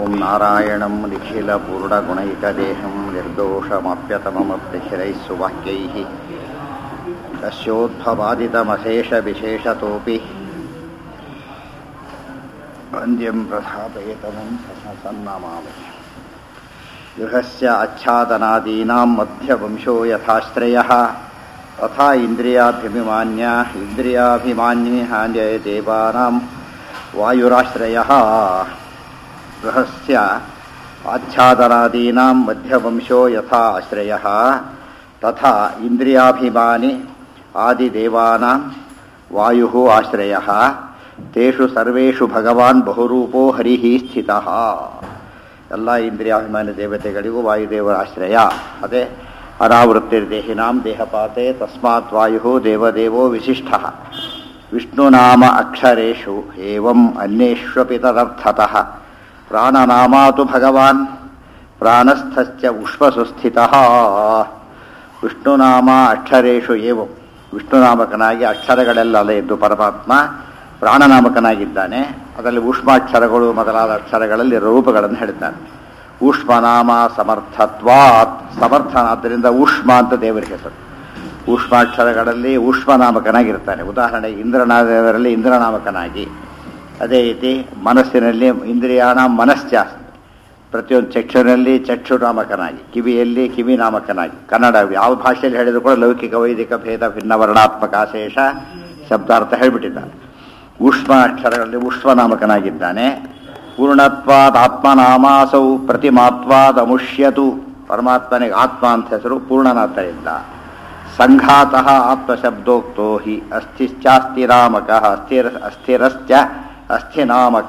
ॐ नारायणं निखिलपूर्णगुणैकदेहं निर्दोषमाप्यतममप्यखिलैः सुवाक्यैः तस्योद्भवादितमशेषविशेषतोऽपि वन्द्यं प्रधापयतमं सन्नमामि गृहस्य आच्छादनादीनां मध्यवंशो यथाश्रयः तथा इन्द्रियाभिमान्य इन्द्रियाभिमान्यान्य देवानां वायुराश्रयः गृहस्य आच्छादनादीनां मध्यवंशो यथा आश्रयः तथा इन्द्रियाभिमानि आदिदेवानां वायुः आश्रयः तेषु सर्वेषु ಭಗವಾನ್ ಬಹುರೂಪೋ ಹರಿಃ ಸ್ಥಿತಃ ಎಲ್ಲ ಇಂದ್ರಿಯಾಭಿಮಾನಿ ದೇವತೆಗಳಿಗೂ ವಾಯುದೇವರ ಆಶ್ರಯ ಅದೇ ಅನಾವೃತ್ತಿರ್ದೇಹಿನಾಂ ದೇಹಪಾತೆ ತಸ್ಮಾತ್ ವಾಯು ದೇವದೇವೋ ವಿಶಿಷ್ಟ ವಿಷ್ಣುನಾಮ ಅಕ್ಷರೇಷು ಏವಂ ಅನ್ಯೇಷ್ವಪಿ ತದರ್ಥತಃ ಪ್ರಾಣನಾಮಾತು ಭಗವಾನ್ ಪ್ರಾಣಸ್ಥಶ್ಚ ಉಷ್ಮಸು ಸ್ಥಿತಃ ವಿಷ್ಣುನಾಮ ಅಕ್ಷರೇಷು ಏವಂ ವಿಷ್ಣುನಾಮಕನಾಗಿ ಅಕ್ಷರಗಳೆಲ್ಲ ಇದ್ದು ಪರಮಾತ್ಮ ಪ್ರಾಣನಾಮಕನಾಗಿದ್ದಾನೆ ಅದರಲ್ಲಿ ಊಷ್ಮಾಕ್ಷರಗಳು ಮೊದಲಾದ ಅಕ್ಷರಗಳಲ್ಲಿ ರೂಪಗಳನ್ನು ಹೇಳಿದ್ದಾನೆ ಊಷ್ಮನಾಮ ಸಮರ್ಥತ್ವಾತ್ ಸಮರ್ಥನಾದ್ದರಿಂದ ಊಷ್ಮ ಅಂತ ದೇವರ ಹೆಸರು ಊಷ್ಮಾಕ್ಷರಗಳಲ್ಲಿ ಊಷ್ಮನಾಮಕನಾಗಿರ್ತಾನೆ ಉದಾಹರಣೆ ಇಂದ್ರನಾದವರಲ್ಲಿ ಇಂದ್ರನಾಮಕನಾಗಿ ಅದೇ ರೀತಿ ಮನಸ್ಸಿನಲ್ಲಿ ಇಂದ್ರಿಯಾಣ ಮನಶ್ಚಾಸ್ತಿ ಪ್ರತಿಯೊಂದು ಚಕ್ಷುರಲ್ಲಿ ಚಕ್ಷು ನಾಮಕನಾಗಿ ಕಿವಿಯಲ್ಲಿ ಕಿವಿ ನಾಮಕನಾಗಿ ಕನ್ನಡ ಯಾವ ಭಾಷೆಯಲ್ಲಿ ಹೇಳಿದ್ರು ಕೂಡ ಲೌಕಿಕ ವೈದಿಕ ಭೇದ ಭಿನ್ನ ವರ್ಣಾತ್ಮಕ ಶೇಷ ಶಬ್ದಾರ್ಥ ಹೇಳಿಬಿಟ್ಟಿದ್ದಾನೆ ಉಷ್ಮ ಅಕ್ಷರಗಳಲ್ಲಿ ಉಷ್ಮನಾಮಕನಾಗಿದ್ದಾನೆ ಪೂರ್ಣತ್ವಾದ ಆತ್ಮನಾಮಾಸೌ ಪ್ರತಿಮಾತ್ವಾದ ಅಮುಷ್ಯತು ಪರಮಾತ್ಮನಿಗೆ ಆತ್ಮ ಅಂತ ಹೆಸರು ಪೂರ್ಣನಾಥರಿಂದ ಸಂಘಾತಃ ಆತ್ಮಶಬ್ದೋಕ್ತೋ ಹಿ ಅಸ್ಥಿಶ್ಚಾಸ್ತಿರಾಮಕ ಅಸ್ಥಿರ ಅಸ್ಥಿರಶ್ಚ ಅಸ್ಥಿನಾಮಕ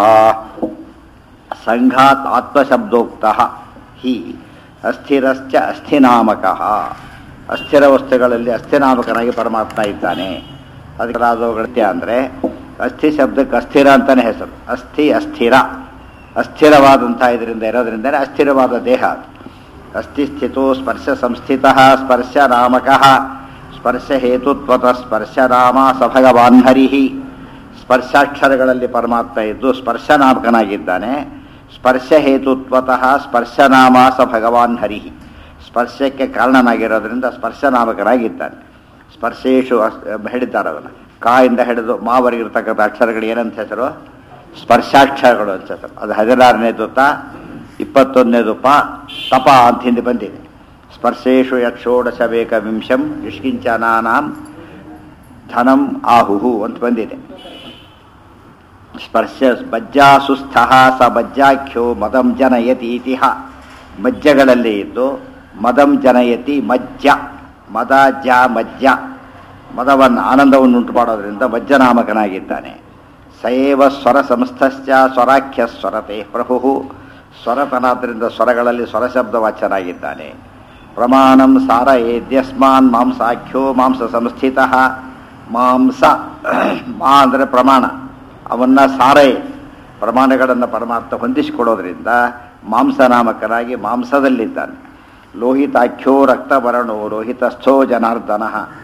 ಸಂಘಾತ್ ಆತ್ಮಶಬ್ದೋಕ್ತ ಹಿ ಅಸ್ಥಿರಶ್ಚ ಅಸ್ಥಿನಾಮಕ ಅಸ್ಥಿರ ವಸ್ತುಗಳಲ್ಲಿ ಅಸ್ಥಿನಾಮಕನಾಗಿ ಪರಮಾತ್ಮ ಇದ್ದಾನೆ ಅದಕ್ಕೆ ಅಂದರೆ ಅಸ್ಥಿ ಶಬ್ದಕ್ಕೆ ಅಸ್ಥಿರ ಅಂತಾನೆ ಹೆಸರು ಅಸ್ಥಿ ಅಸ್ಥಿರ ಅಸ್ಥಿರವಾದಂಥ ಇದರಿಂದ ಇರೋದ್ರಿಂದ ಅಸ್ಥಿರವಾದ ದೇಹ ಅಸ್ಥಿ ಸ್ಥಿತೋ ಸ್ಪರ್ಶ ಸಂಸ್ಥಿತ ಸ್ಪರ್ಶ ನಾಮಕ ಸ್ಪರ್ಶ ಹೇತುತ್ವತ ಸ್ಪರ್ಶ ನಾಮ ಸ ಭಗವಾನ್ ಹರಿ ಸ್ಪರ್ಶಾಕ್ಷರಗಳಲ್ಲಿ ಪರಮಾತ್ಮ ಇದ್ದು ಸ್ಪರ್ಶ ನಾಮಕನಾಗಿದ್ದಾನೆ ಸ್ಪರ್ಶ ಹೇತುತ್ವತಃ ಸ್ಪರ್ಶನಾಮ ಸ ಭಗವಾನ್ ಹರಿ ಸ್ಪರ್ಶಕ್ಕೆ ಕಾರಣನಾಗಿರೋದ್ರಿಂದ ಸ್ಪರ್ಶನಾಮಕನಾಗಿದ್ದಾನೆ ಸ್ಪರ್ಶೇಶು ಹೇಳಿದ್ದಾರೆ ಅವನ್ನ ಕಾ ಇಂದ ಹಿಡಿದು ಮಾವರೆಗಿರ್ತಕ್ಕಂಥ ಅಕ್ಷರಗಳು ಏನಂತ ಹೆಸರು ಸ್ಪರ್ಶಾಕ್ಷರಗಳು ಅಂತ ಹೆಸರು ಅದು ಹದಿನಾರನೇದು ತ ಇಪ್ಪತ್ತೊಂದನೇದು ಪ ತಪ ಅಂತ ಹಿಂದೆ ಬಂದಿದೆ ಸ್ಪರ್ಶೇಶು ಯಕ್ಷೋಡಶ ಬೇಕ ವಿಂಶಂ ಯುಷ್ಕಿಂಚನಾನಾಂ ಧನಂ ಆಹುಹು ಅಂತ ಬಂದಿದೆ ಸ್ಪರ್ಶ ಮಜ್ಜಾಸುಸ್ಥ ಸ ಮಜ್ಜಾಖ್ಯೋ ಮದಂ ಜನಯತಿ ಇತಿಹ ಮಜ್ಜಗಳಲ್ಲಿ ಇದ್ದು ಮದಂ ಜನಯತಿ ಮಜ್ಜ ಮದ ಜ ಮಜ್ಜ ಮದವನ್ನು ಆನಂದವನ್ನು ಉಂಟು ಮಾಡೋದ್ರಿಂದ ಮಜ್ಜನಾಮಕನಾಗಿದ್ದಾನೆ ಸಯೇವ ಸ್ವರ ಸಂಸ್ಥಶ್ಚ ಸ್ವರಾಖ್ಯ ಸ್ವರತೆ ಪ್ರಭು ಸ್ವರತನಾದ್ರಿಂದ ಸ್ವರಗಳಲ್ಲಿ ಸ್ವರಶಬ್ದವಾಚ್ಯನಾಗಿದ್ದಾನೆ ಪ್ರಮಾಣಂ ಸಾರ ಏದ್ಯಸ್ಮಾನ್ ಮಾಂಸಾಖ್ಯೋ ಮಾಂಸ ಸಂಸ್ಥಿತ ಮಾಂಸ ಮಾ ಅಂದರೆ ಪ್ರಮಾಣ ಅವನ್ನ ಸಾರೇ ಪ್ರಮಾಣಗಳನ್ನು ಪರಮಾರ್ಥ ಹೊಂದಿಸಿಕೊಡೋದ್ರಿಂದ ಮಾಂಸನಾಮಕನಾಗಿ ಮಾಂಸದಲ್ಲಿದ್ದಾನೆ ಲೋಹಿತಾಖ್ಯೋ ರಕ್ತವರ್ಣೋ ಲೋಹಿತಸ್ಥೋ ಜನಾರ್ದನ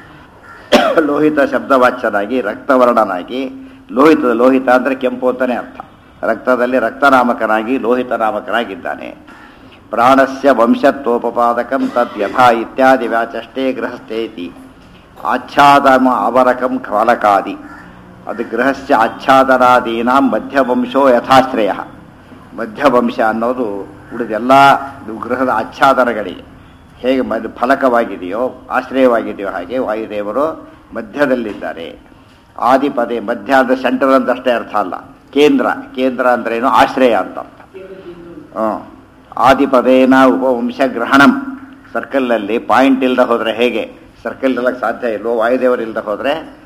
ಲೋಹಿತ ಶಬ್ದವಾಚ್ಯನಾಗಿ ರಕ್ತವರ್ಣನಾಗಿ ಲೋಹಿತದ ಲೋಹಿತ ಅಂದರೆ ಕೆಂಪು ಅಂತಲೇ ಅರ್ಥ ರಕ್ತದಲ್ಲಿ ರಕ್ತನಾಮಕನಾಗಿ ಲೋಹಿತ ನಾಮಕನಾಗಿದ್ದಾನೆ ಪ್ರಾಣಸ್ಯ ವಂಶತ್ವೋಪಪಾದಕಂ ತದ್ ಯಥಾ ಇತ್ಯಾದಿ ವ್ಯಾಚಷ್ಟೇ ಗೃಹಸ್ಥೇತಿ ಆಚ್ಛಾದಮ ಅವರಕಂ ಫಲಕಾದಿ ಅದು ಗೃಹಸ್ಯ ಆಚ್ಛಾದನಾದೀನಾಂ ಮಧ್ಯವಂಶೋ ಯಥಾಶ್ರಯ ಮಧ್ಯವಂಶ ಅನ್ನೋದು ಉಳಿದೆಲ್ಲ ಗೃಹದ ಆಚ್ಛಾದನಗಳಿಗೆ ಹೇಗೆ ಮದ್ ಫಲಕವಾಗಿದೆಯೋ ಆಶ್ರಯವಾಗಿದೆಯೋ ಹಾಗೆ ವಾಯುದೇವರು ಮಧ್ಯದಲ್ಲಿದ್ದಾರೆ ಆದಿಪದೆ ಮಧ್ಯ ಅಂದರೆ ಸೆಂಟರ್ ಅಂತಷ್ಟೇ ಅರ್ಥ ಅಲ್ಲ ಕೇಂದ್ರ ಕೇಂದ್ರ ಅಂದ್ರೇನು ಆಶ್ರಯ ಅಂತ ಅರ್ಥ ಹ್ಞೂ ಆದಿಪದೇನ ಉಪವಂಶ ಗ್ರಹಣಂ ಸರ್ಕಲ್ನಲ್ಲಿ ಪಾಯಿಂಟ್ ಇಲ್ಲದೆ ಹೋದರೆ ಹೇಗೆ ಸರ್ಕಲ್ ಇಲ್ಲಕ್ಕೆ ಸಾಧ್ಯ ಇಲ್ವೋ ವಾಯುದೇವರು ಇಲ್ಲದೆ ಹೋದರೆ